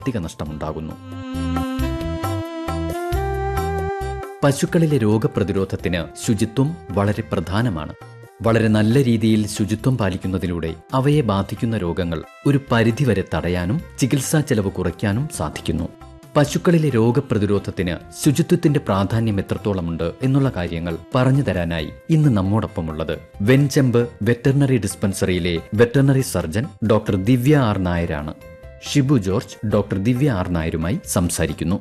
അധിക നഷ്ടമുണ്ടാകുന്നു പശുക്കളിലെ രോഗപ്രതിരോധത്തിന് ശുചിത്വം വളരെ പ്രധാനമാണ് വളരെ നല്ല രീതിയിൽ ശുചിത്വം പാലിക്കുന്നതിലൂടെ അവയെ ബാധിക്കുന്ന രോഗങ്ങൾ ഒരു പരിധിവരെ തടയാനും ചികിത്സാ ചെലവ് കുറയ്ക്കാനും സാധിക്കുന്നു പശുക്കളിലെ രോഗപ്രതിരോധത്തിന് ശുചിത്വത്തിന്റെ പ്രാധാന്യം എത്രത്തോളമുണ്ട് എന്നുള്ള കാര്യങ്ങൾ പറഞ്ഞു തരാനായി ഇന്ന് നമ്മോടൊപ്പമുള്ളത് വെൻചെമ്പ് വെറ്ററിനറി ഡിസ്പെൻസറിയിലെ veterinary surgeon doctor Divya R നായരാണ് ഷിബു ജോർജ് ഡോക്ടർ ദിവ്യ ആർ നായരുമായി സംസാരിക്കുന്നു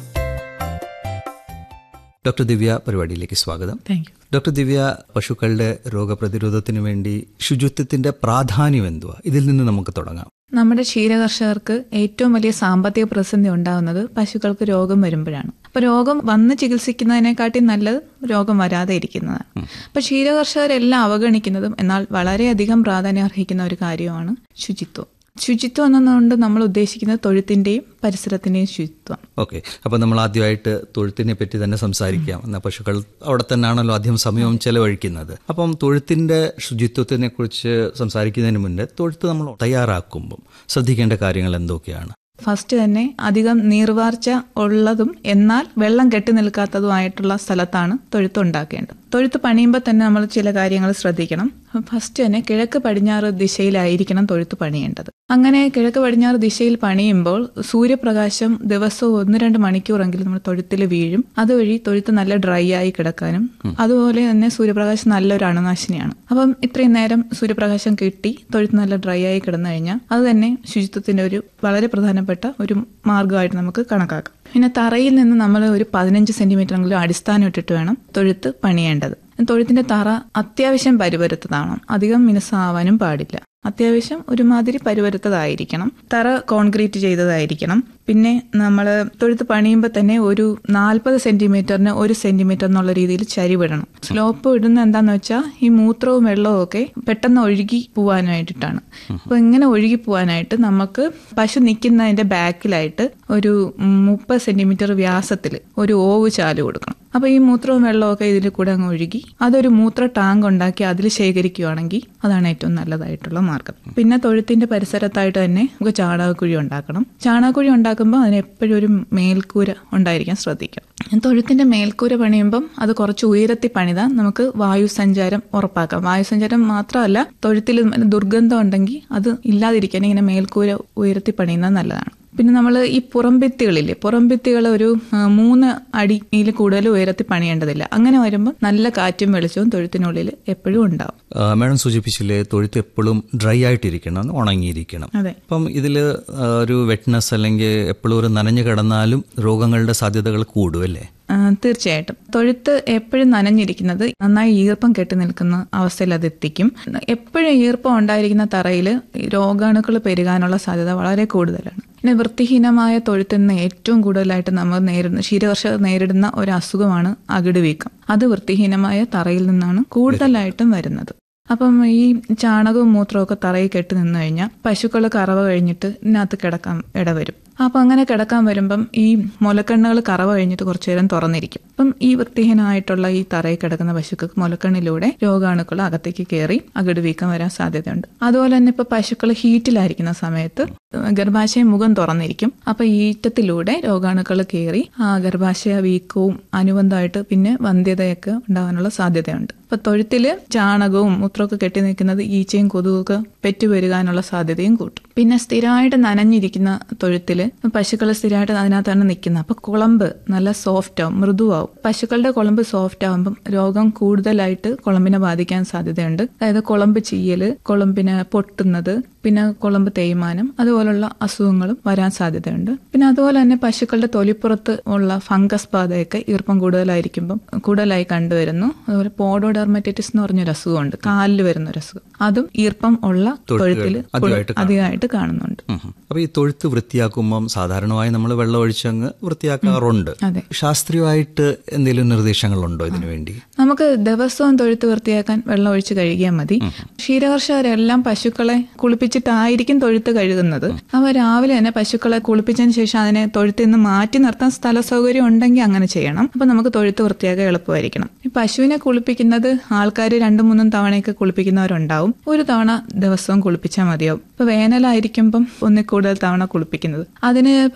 ഡോക്ടർ ദിവ്യ പരിപാടിയിലേക്ക് സ്വാഗതം താങ്ക് യു ഡോക്ടർ ദിവ്യ പശുക്കളുടെ രോഗപ്രതിരോധത്തിന് വേണ്ടി ശുചിത്വത്തിന്റെ പ്രാധാന്യം എന്തുവാ ഇതിൽ നിന്ന് നമുക്ക് തുടങ്ങാം നമ്മുടെ ക്ഷീരകർഷകർക്ക് ഏറ്റവും വലിയ സാമ്പത്തിക പ്രതിസന്ധി ഉണ്ടാകുന്നത് പശുക്കൾക്ക് രോഗം വരുമ്പോഴാണ് അപ്പൊ രോഗം വന്ന് ചികിത്സിക്കുന്നതിനെക്കാട്ടി നല്ലത് രോഗം വരാതെ ഇരിക്കുന്നതാണ് അപ്പൊ ക്ഷീരകർഷകരെല്ലാം അവഗണിക്കുന്നതും എന്നാൽ വളരെയധികം പ്രാധാന്യം അർഹിക്കുന്ന ഒരു കാര്യമാണ് ശുചിത്വം ശുചിത്വം എന്നുകൊണ്ട് നമ്മൾ ഉദ്ദേശിക്കുന്നത് തൊഴുത്തിന്റെയും പരിസരത്തിന്റെയും ശുചിത്വം ഓക്കെ അപ്പൊ നമ്മൾ ആദ്യമായിട്ട് തൊഴുത്തിനെ പറ്റി തന്നെ സംസാരിക്കാം എന്നാൽ പശുക്കൾ അവിടെ തന്നെയാണല്ലോ അധികം സമയവും ചെലവഴിക്കുന്നത് അപ്പം തൊഴുത്തിന്റെ ശുചിത്വത്തിനെ കുറിച്ച് സംസാരിക്കുന്നതിന് മുന്നേ തൊഴുത്ത് നമ്മൾ തയ്യാറാക്കുമ്പം ശ്രദ്ധിക്കേണ്ട കാര്യങ്ങൾ എന്തൊക്കെയാണ് ഫസ്റ്റ് തന്നെ അധികം നീർവാർച്ച ഉള്ളതും എന്നാൽ വെള്ളം കെട്ടി നിൽക്കാത്തതുമായിട്ടുള്ള സ്ഥലത്താണ് തൊഴുത്ത് ഉണ്ടാക്കേണ്ടത് തൊഴുത്ത് പണിയുമ്പോൾ തന്നെ നമ്മൾ ചില കാര്യങ്ങൾ ശ്രദ്ധിക്കണം ഫസ്റ്റ് തന്നെ കിഴക്ക് പടിഞ്ഞാറ് ദിശയിലായിരിക്കണം തൊഴുത്ത് പണിയേണ്ടത് അങ്ങനെ കിഴക്ക് പടിഞ്ഞാറ് ദിശയിൽ പണിയുമ്പോൾ സൂര്യപ്രകാശം ദിവസവും ഒന്ന് രണ്ട് മണിക്കൂറെങ്കിലും നമ്മൾ തൊഴുത്തിൽ വീഴും അതുവഴി തൊഴുത്ത് നല്ല ഡ്രൈ ആയി കിടക്കാനും അതുപോലെ തന്നെ സൂര്യപ്രകാശം നല്ലൊരു അണുനാശിനിയാണ് അപ്പം ഇത്രയും നേരം സൂര്യപ്രകാശം കിട്ടി തൊഴുത്ത് നല്ല ഡ്രൈ ആയി കിടന്നു കഴിഞ്ഞാൽ അത് തന്നെ ശുചിത്വത്തിന്റെ ഒരു വളരെ പ്രധാനപ്പെട്ട ഒരു മാർഗമായിട്ട് നമുക്ക് കണക്കാക്കാം പിന്നെ തറയിൽ നിന്ന് നമ്മൾ ഒരു പതിനഞ്ച് സെന്റിമീറ്റർ എങ്കിലും അടിസ്ഥാനം ഇട്ടിട്ട് വേണം തൊഴുത്ത് പണിയേണ്ടത് തൊഴുത്തിന്റെ തറ അത്യാവശ്യം പരുപരുത്തതാണ് അധികം മിനുസാവാനും പാടില്ല അത്യാവശ്യം ഒരുമാതിരി പരുവരുത്തതായിരിക്കണം തറ കോൺക്രീറ്റ് ചെയ്തതായിരിക്കണം പിന്നെ നമ്മൾ തൊഴുത്ത് പണിയുമ്പോൾ തന്നെ ഒരു നാൽപ്പത് സെന്റിമീറ്ററിന് ഒരു സെന്റിമീറ്റർ എന്നുള്ള രീതിയിൽ ചരിവിടണം സ്ലോപ്പ് ഇടുന്ന എന്താന്ന് വെച്ചാൽ ഈ മൂത്രവും വെള്ളവും ഒക്കെ പെട്ടെന്ന് ഒഴുകി പോവാനായിട്ടാണ് അപ്പൊ ഇങ്ങനെ ഒഴുകി പോവാനായിട്ട് നമുക്ക് പശു നിൽക്കുന്നതിന്റെ ബാക്കിലായിട്ട് ഒരു മുപ്പത് സെന്റിമീറ്റർ വ്യാസത്തിൽ ഒരു ഓവ് ചാല് കൊടുക്കണം അപ്പൊ ഈ മൂത്രവും വെള്ളവും ഒക്കെ ഇതിൽ കൂടെ അങ്ങ് ഒഴുകി അതൊരു മൂത്ര ടാങ്ക് ഉണ്ടാക്കി അതിൽ ശേഖരിക്കുകയാണെങ്കിൽ അതാണ് ഏറ്റവും നല്ലതായിട്ടുള്ള മാർഗം പിന്നെ തൊഴുത്തിന്റെ പരിസരത്തായിട്ട് തന്നെ നമുക്ക് ചാണകക്കുഴി ഉണ്ടാക്കണം ചാണകക്കുഴി ഉണ്ടാക്കുമ്പോൾ അതിന് എപ്പോഴും ഒരു മേൽക്കൂര ഉണ്ടായിരിക്കാൻ ശ്രദ്ധിക്കണം തൊഴുത്തിന്റെ മേൽക്കൂര പണിയുമ്പം അത് കുറച്ച് ഉയരത്തിൽ പണിതാൽ നമുക്ക് വായു സഞ്ചാരം ഉറപ്പാക്കാം വായു സഞ്ചാരം മാത്രമല്ല തൊഴുത്തിൽ ദുർഗന്ധം ഉണ്ടെങ്കിൽ അത് ഇല്ലാതിരിക്കാൻ ഇങ്ങനെ മേൽക്കൂര ഉയരത്തിൽ പണിയുന്നത് നല്ലതാണ് പിന്നെ നമ്മൾ ഈ പുറംഭിത്തികളില്ലേ പുറംഭിത്തികൾ ഒരു മൂന്ന് അടിയിൽ കൂടുതൽ ഉയരത്തിൽ പണിയേണ്ടതില്ല അങ്ങനെ വരുമ്പോൾ നല്ല കാറ്റും വെളിച്ചവും തൊഴുത്തിനുള്ളിൽ എപ്പോഴും ഉണ്ടാവും മാഡം സൂചിപ്പിച്ചില്ലേ തൊഴുത്ത് എപ്പോഴും ഡ്രൈ ആയിട്ടിരിക്കണം ഉണങ്ങിയിരിക്കണം അതെ അപ്പം ഇതിൽ ഒരു വെറ്റ്നസ് അല്ലെങ്കിൽ എപ്പോഴും ഒരു നനഞ്ഞു കിടന്നാലും രോഗങ്ങളുടെ സാധ്യതകൾ കൂടും അല്ലേ തീർച്ചയായിട്ടും തൊഴുത്ത് എപ്പോഴും നനഞ്ഞിരിക്കുന്നത് നന്നായി ഈർപ്പം കെട്ടി നിൽക്കുന്ന അവസ്ഥയിൽ അത് എത്തിക്കും എപ്പോഴും ഈർപ്പം ഉണ്ടായിരിക്കുന്ന തറയിൽ രോഗാണുക്കൾ പെരുകാനുള്ള സാധ്യത വളരെ കൂടുതലാണ് പിന്നെ വൃത്തിഹീനമായ തൊഴുത്തിൽ നിന്ന് ഏറ്റവും കൂടുതലായിട്ട് നമ്മൾ നേരിടുന്ന ക്ഷീരകർഷകർ നേരിടുന്ന ഒരു അസുഖമാണ് അകിട് വീക്കം അത് വൃത്തിഹീനമായ തറയിൽ നിന്നാണ് കൂടുതലായിട്ടും വരുന്നത് അപ്പം ഈ ചാണകവും മൂത്രവും ഒക്കെ തറയിൽ കെട്ടി നിന്ന് കഴിഞ്ഞാൽ പശുക്കൾ കറവ കഴിഞ്ഞിട്ട് ഇതിനകത്ത് കിടക്കാൻ ഇടവരും അപ്പൊ അങ്ങനെ കിടക്കാൻ വരുമ്പം ഈ മുലക്കണ്ണുകൾ കറവ കഴിഞ്ഞിട്ട് കുറച്ചു നേരം തുറന്നിരിക്കും അപ്പം ഈ വൃത്തിഹീനമായിട്ടുള്ള ഈ തറയിൽ കിടക്കുന്ന പശുക്കൾക്ക് മുലക്കണ്ണിലൂടെ രോഗാണുക്കൾ അകത്തേക്ക് കയറി അകിട് വീക്കം വരാൻ സാധ്യതയുണ്ട് അതുപോലെ തന്നെ ഇപ്പൊ പശുക്കൾ ഹീറ്റിലായിരിക്കുന്ന സമയത്ത് ഗർഭാശയ മുഖം തുറന്നിരിക്കും അപ്പൊ ഈറ്റത്തിലൂടെ രോഗാണുക്കൾ കയറി ആ ഗർഭാശയ വീക്കവും അനുബന്ധമായിട്ട് പിന്നെ വന്ധ്യതയൊക്കെ ഉണ്ടാകാനുള്ള സാധ്യതയുണ്ട് അപ്പൊ തൊഴുത്തില് ചാണകവും മൂത്രമൊക്കെ കെട്ടി നിൽക്കുന്നത് ഈച്ചയും കൊതുകൊക്കെ പെറ്റുവരുകാനുള്ള സാധ്യതയും കൂട്ടും പിന്നെ സ്ഥിരമായിട്ട് നനഞ്ഞിരിക്കുന്ന തൊഴുത്തില് പശുക്കൾ സ്ഥിരമായിട്ട് അതിനകത്താണ് നിൽക്കുന്നത് അപ്പൊ കുളമ്പ് നല്ല സോഫ്റ്റ് ആവും മൃദുവാവും പശുക്കളുടെ കുളമ്പ് സോഫ്റ്റ് ആവുമ്പം രോഗം കൂടുതലായിട്ട് കുളമ്പിനെ ബാധിക്കാൻ സാധ്യതയുണ്ട് അതായത് കുളമ്പ് ചീയല് കുളമ്പിനെ പൊട്ടുന്നത് പിന്നെ കുളമ്പ് തേയ്മാനം അതുപോലുള്ള അസുഖങ്ങളും വരാൻ സാധ്യതയുണ്ട് പിന്നെ അതുപോലെ തന്നെ പശുക്കളുടെ തൊലിപ്പുറത്ത് ഉള്ള ഫംഗസ് ബാധയൊക്കെ ഈർപ്പം കൂടുതലായിരിക്കുമ്പം കൂടുതലായി കണ്ടുവരുന്നു അതുപോലെ പോഡോഡെർമറ്റൈറ്റിസ് എന്ന് പറഞ്ഞൊരു അസുഖമുണ്ട് കാലിൽ വരുന്ന ഒരു അസുഖം അതും ഈർപ്പം ഉള്ള തൊഴുത്തിൽ അധികമായിട്ട് കാണുന്നുണ്ട് അപ്പൊ ഈ തൊഴുത്ത് വൃത്തിയാക്കുമ്പം സാധാരണമായി നമ്മൾ വെള്ളം ഒഴിച്ചങ്ങ് വൃത്തിയാക്കാറുണ്ട് അതെ ശാസ്ത്രീയമായിട്ട് എന്തെങ്കിലും നിർദ്ദേശങ്ങളുണ്ടോ ഇതിനു വേണ്ടി നമുക്ക് ദിവസവും തൊഴുത്ത് വൃത്തിയാക്കാൻ വെള്ളം ഒഴിച്ച് കഴുകിയാൽ മതി ക്ഷീരകർഷകരെല്ലാം പശുക്കളെ കുളിപ്പിച്ചിട്ടായിരിക്കും തൊഴുത്ത് കഴുകുന്നത് അവ രാവിലെ തന്നെ പശുക്കളെ കുളിപ്പിച്ചതിന് ശേഷം അതിനെ തൊഴുത്തിൽ നിന്ന് മാറ്റി നിർത്താൻ സ്ഥല സൗകര്യം ഉണ്ടെങ്കിൽ അങ്ങനെ ചെയ്യണം അപ്പൊ നമുക്ക് തൊഴുത്ത് വൃത്തിയാക്കാൻ എളുപ്പമായിരിക്കണം ഈ പശുവിനെ കുളിപ്പിക്കുന്നത് ആൾക്കാർ രണ്ടും മൂന്നും തവണയൊക്കെ കുളിപ്പിക്കുന്നവരുണ്ടാവും ഒരു തവണ ദിവസവും കുളിപ്പിച്ചാൽ മതിയാവും ഇപ്പൊ വേനലായിരിക്കുമ്പം ഒന്നിൽ കൂടുതൽ തവണ കുളിപ്പിക്കുന്നത് അതിന്